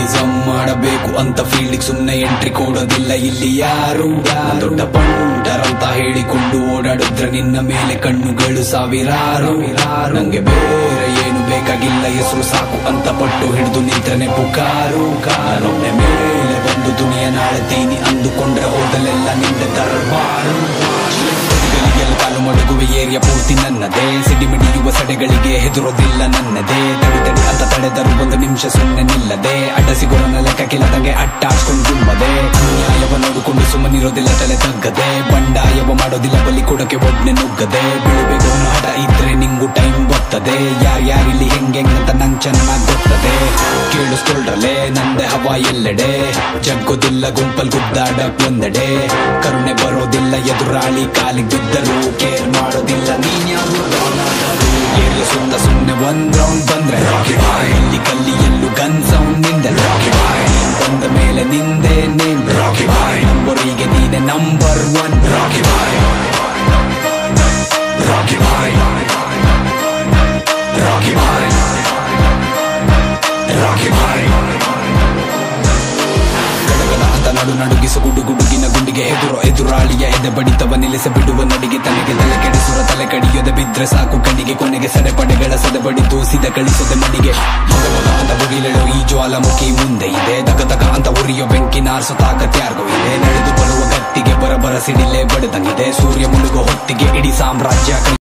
rowdyism ಮಾಡಬೇಕು ಅಂತ field ಸುಮ್ನೆ ಎಂಟ್ರಿ ಕೊಡೋದಿಲ್ಲ ಇಲ್ಲಿ ಯಾರು ದೊಡ್ಡ ಪಂಡರಂತ ಹೇಳಿಕೊಂಡು ಓಡಾಡಿದ್ರೆ ನಿನ್ನ ಮೇಲೆ ಕಣ್ಣುಗಳು ಸಾವಿರಾರು ನಂಗೆ ಬೇರೆ ಏನು ಬೇಕಾಗಿಲ್ಲ ಹೆಸರು ಸಾಕು ಅಂತ ಪಟ್ಟು ಹಿಡಿದು ನಿಂತ್ರನೆ ಪುಕಾರು ಕಾರೊಮ್ಮೆ ಮೇಲೆ ಬಂದು ದುನಿಯ ನಾಳ್ತೀನಿ ಅಂದುಕೊಂಡ್ರೆ ಹೋದಲೆಲ್ಲ ನಿಂದ ದರ್ಬಾರು ಗಳಿಗೆಲ್ಲ ಕಾಲು ಮಡಗುವೆ ಏರಿಯ ಪೂರ್ತಿ ನನ್ನದೇ ಸಿಡಿಮಿಡಿಯುವ ಸಡೆಗಳಿಗೆ ಹೆದರೋದಿಲ್ಲ ನನ್ನದೇ ತಡಿ ತಡಿ ಅಂತ ತಡೆದರು ಒಂದು ನಿಮಿಷ ಸುಮ್ಮನೆ ನಿಲ್ಲದೆ ಅಡ್ಡ ಸಿಗೋರನ ಲೆಕ್ಕ ಕಿಲ್ಲದಂಗೆ ಅಟ್ಟಾಡ್ಕೊಂಡು ತುಂಬದೆ ಅನ್ಯಾಯವ ನೋಡಿಕೊಂಡು ಸುಮ್ಮನಿರೋದಿಲ್ಲ ತಲೆ ತಗ್ಗದೆ ಬಂಡಾಯವ ಮಾಡೋದಿಲ್ಲ ಬಲಿ ಕೊಡಕ್ಕೆ ಒಡ್ನೆ ನುಗ್ಗದೆ ಬೀಳಬೇಕು ಅನ್ನೋ ಹಠ ಇದ್ರೆ ನಿಂಗು ಟೈಮ್ ಬರ್ತದೆ ಯಾರ್ಯಾರಿಲ್ಲಿ ಹೆಂಗೆಂಗಂತ ನಂಗ್ ಚೆನ್ನಾಗ್ ಗೊತ್ತದೆ ಕೇಳಿಸ್ಕೊಳ್ರಲೆ ನಂದೆ ಹವಾ ಎಲ್ಲೆಡೆ ಜಗ್ಗೋದಿಲ್ಲ ಗುಂಪಲ್ ಗುದ್ದಾಡಕ್ ಒಂದೆಡೆ ಕರುಣೆ ಬರೋದಿಲ್ಲ ಎದುರಾಳಿ ಕಾಲಿಗೆ ಬಿದ್ದರು ಕೇರ್ ಮಾಡೋದಿಲ್ಲ ನೀನ್ ಯಾರು ಏರಿಯ ಸುತ್ತ ಸುಮ್ನೆ ಒಂದ್ ರೌಂಡ್ ಬಂದ್ರೆ ರಾಕಿ ಬಾಯ್ ಇಲ್ಲಿ ಕಲ್ಲಿ ಎಲ್ಲೂ ಗನ್ ಸೌಂಡ್ ನಿಂದ ರಾಕಿ ಬಾಯ್ ಬಂದ ಮೇಲೆ ನಿಂದೆ ನೇಮ್ ರಾಕಿ ಬಾಯ್ ನಂಬರಿಗೆ ನೀನೆ number one Rocky boy Rocky boy Rocky boy Rocky boy ಗಡಗಡ ಅಂತ ನಡು ನಡುಗಿಸ ಗುಡು ಗುಡುಗಿನ ಗುಂಡಿಗೆ ಎದುರು ಎದುರಾಳಿಯ ಎದೆ ಬಡಿತವ ನಿಲ್ಲಿಸ ಬಿಡುವ ನಡಿಗೆ ತಲೆಗೆ ತಲೆ ಕೆಡಿಸುವ ತಲೆ ಕಡಿಯದೆ ಬಿದ್ರೆ ಸಾಕು ಕಣ್ಣಿಗೆ ಕೊನೆಗೆ ಸಡೆಪಡೆಗಳ ಸದೆ ಬಡಿದು ಸಿದ ಕಳಿಸದೆ ಮಡಿಗೆ ಮಗ ಮಗ ಅಂತ ಬುಗಿಲೆಳು ಈ ಜ್ವಾಲಾಮುಖಿ ಮುಂದೆ ಇದೆ ದಗ ದಗ ಅಂತ ಉರಿಯೋ ಬೆಂಕಿ ನಾರ್ಸೋ ತಾಕತ್ಯಾರ್ಗೂ ಇದೆ ನಡೆದು ಬರುವ ಗಟ್ಟಿಗೆ ಬರಬರ ಸಿಡಿಲೆ ಬಡದಂಗಿದೆ ಸೂರ್ಯ ಮುಳುಗೋ ಹೊತ್ತಿಗೆ ಇಡೀ ಸಾಮ್ರಾಜ್ಯ ಕೈ